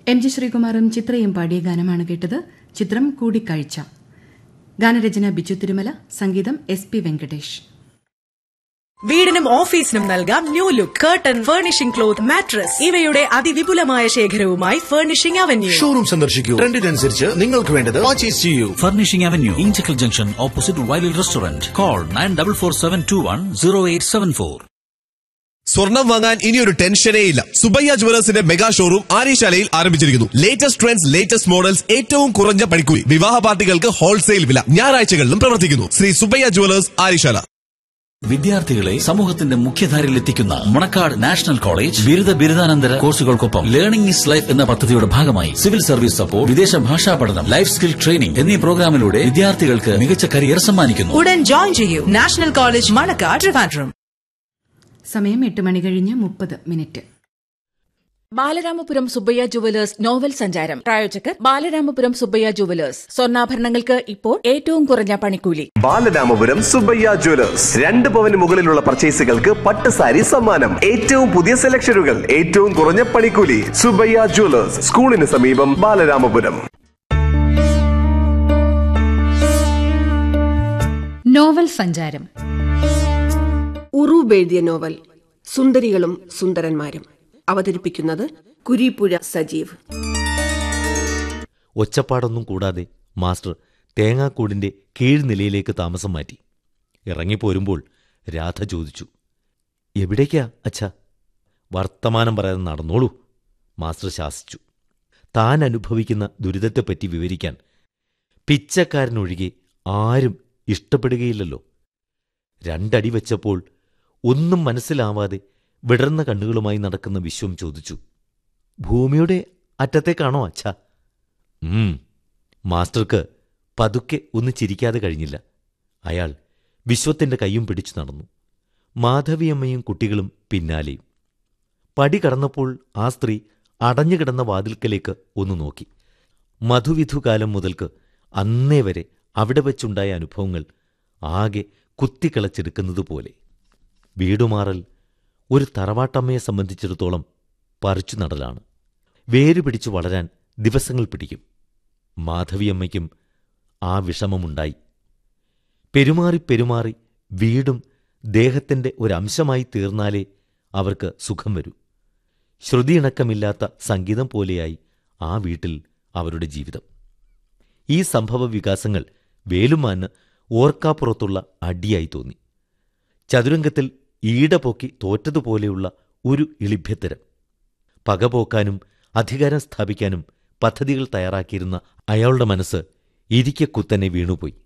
M G ശ്രീകുമാറും ചിത്രയും പാടിയ ഗാനമാണ് കേട്ടത് ചിത്രം കൂടിക്കാഴ്ച ഗാനരചന ബിജു തിരുമല സംഗീതം എസ് പി വെങ്കടേഷ് വീടിനും ഓഫീസിനും നൽകാം new look curtain furnishing cloth mattress ഇവയുടെ അതിവിപുലമായ ശേഖരവുമായി ഫർണിഷിംഗ് അവന്യൂ ഷോറൂം സന്ദർശിക്കൂ ട്രെൻഡിനനുസരിച്ച് നിങ്ങൾക്ക് വേണ്ടത് പർച്ചേസ് ചെയ്യൂ Furnishing Avenue, Inchicle Junction, opposite Wiley Restaurant. Call 9447210874. സ്വർണം വാങ്ങാൻ ഇനിയൊരു ടെൻഷനേ ഇല്ല സുബയ്യ ജുവലേഴ്സിന്റെ മെഗാ ഷോറൂം ആര്യശാലയിൽ ആരംഭിച്ചിരിക്കുന്നു ലേറ്റസ്റ്റ് ട്രെൻഡ്സ് ലേറ്റസ്റ്റ് മോഡൽസ് ഏറ്റവും കുറഞ്ഞ പണിക്കൂലി വിവാഹ പാർട്ടികൾക്ക് ഹോൾസെയിൽ വില ഞായറാഴ്ചകളിലും പ്രവർത്തിക്കുന്നു ശ്രീ സുബയ്യ ജുവലേഴ്സ് ആര്യശാല വിദ്യാർത്ഥികളെ സമൂഹത്തിന്റെ മുഖ്യധാരയിൽ എത്തിക്കുന്ന മണക്കാട് നാഷണൽ കോളേജ് ബിരുദ ബിരുദാനന്തര കോഴ്സുകൾക്കൊപ്പം ലേണിംഗ് ഇസ് ലൈഫ് എന്ന പദ്ധതിയുടെ ഭാഗമായി സിവിൽ സർവീസ് സപ്പോർട്ട് വിദേശ ഭാഷാ പഠനം ലൈഫ് സ്കിൽ ട്രെയിനിംഗ് എന്നീ പ്രോഗ്രാമിലൂടെ വിദ്യാർത്ഥികൾക്ക് മികച്ച കരിയർ സമ്മാനിക്കുന്നു ഉടൻ ജോയിൻ ചെയ്യൂ നാഷണൽ കോളേജ് മണക്കാട് ട്രിവാൻഡ്രം സമയം എട്ട് മണി കഴിഞ്ഞ് മുപ്പത് minute Balaramapuram Subbaiah jewellers novel സഞ്ചാരം പ്രായോജകർ ബാലരാമപുരം സുബ്ബയ്യ ജുവലേഴ്സ് സ്വർണ്ണാഭരണങ്ങൾക്ക് ഇപ്പോൾ ഏറ്റവും കുറഞ്ഞ പണിക്കൂലി ബാലരാമപുരം സുബയ്യ ജ്വല്ലേഴ്സ് രണ്ട് പവന് മുകളിലുള്ള പർച്ചേസുകൾക്ക് പട്ട് സാരി സമ്മാനം ഏറ്റവും പുതിയ സെലക്ഷനുകൾ ഏറ്റവും കുറഞ്ഞ പണിക്കൂലി സുബയ്യ ജ്വല്ലേഴ്സ് സ്കൂളിന് സമീപം ബാലരാമപുരം നോവൽ സഞ്ചാരം ഉറൂബ് എഴുതിയ നോവൽ സുന്ദരികളും സുന്ദരന്മാരും അവതരിപ്പിക്കുന്നത് കുരീപ്പുഴ സജീവ് ഒച്ചപ്പാടൊന്നും കൂടാതെ മാസ്റ്റർ തേങ്ങാക്കൂടിന്റെ കീഴ്നിലയിലേക്ക് താമസം മാറ്റി ഇറങ്ങിപ്പോരുമ്പോൾ രാധ ചോദിച്ചു എവിടേക്കാ അച്ഛാ വർത്തമാനം പറയാതെ നടന്നോളൂ മാസ്റ്റർ ശാസിച്ചു താൻ അനുഭവിക്കുന്ന ദുരിതത്തെപ്പറ്റി വിവരിക്കാൻ പിച്ചക്കാരനൊഴികെ ആരും ഇഷ്ടപ്പെടുകയില്ലല്ലോ രണ്ടടി വെച്ചപ്പോൾ ഒന്നും മനസ്സിലാവാതെ വിടർന്ന കണ്ണുകളുമായി നടക്കുന്ന വിശ്വം ചോദിച്ചു ഭൂമിയുടെ അറ്റത്തേക്കാണോ അച്ഛാ ഉം മാസ്റ്റർക്ക് പതുക്കെ ഒന്ന് ചിരിക്കാതെ കഴിഞ്ഞില്ല അയാൾ വിശ്വത്തിന്റെ കൈയും പിടിച്ചു നടന്നു മാധവിയമ്മയും കുട്ടികളും പിന്നാലെയും പടി കടന്നപ്പോൾ ആ സ്ത്രീ അടഞ്ഞുകിടന്ന വാതിൽക്കലേക്ക് ഒന്ന് നോക്കി മധുവിധുകാലം മുതൽക്ക് അന്നേ വരെ അവിടെ വച്ചുണ്ടായ അനുഭവങ്ങൾ ആകെ കുത്തിക്കിളച്ചെടുക്കുന്നതുപോലെ വീടുമാറൽ ഒരു തറവാട്ടമ്മയെ സംബന്ധിച്ചിടത്തോളം പറിച്ചു നടലാണ് വേരുപിടിച്ചു വളരാൻ ദിവസങ്ങൾ പിടിക്കും മാധവിയമ്മയ്ക്കും ആ വിഷമമുണ്ടായി പെരുമാറി പെരുമാറി വീടും ദേഹത്തിന്റെ ഒരംശമായി തീർന്നാലേ അവർക്ക് സുഖം വരൂ ശ്രുതിയിണക്കമില്ലാത്ത സംഗീതം പോലെയായി ആ വീട്ടിൽ അവരുടെ ജീവിതം ഈ സംഭവ വികാസങ്ങൾ വേലുമാന് ഓർക്കാപ്പുറത്തുള്ള അടിയായി തോന്നി ചതുരംഗത്തിൽ ഈട പൊക്കി തോറ്റതുപോലെയുള്ള ഒരു ഇളിഭ്യത്തരം പകപോക്കാനും അധികാരം സ്ഥാപിക്കാനും പദ്ധതികൾ തയ്യാറാക്കിയിരുന്ന അയാളുടെ മനസ്സ് ഇരിക്കെ കുത്തനെ വീണുപോയി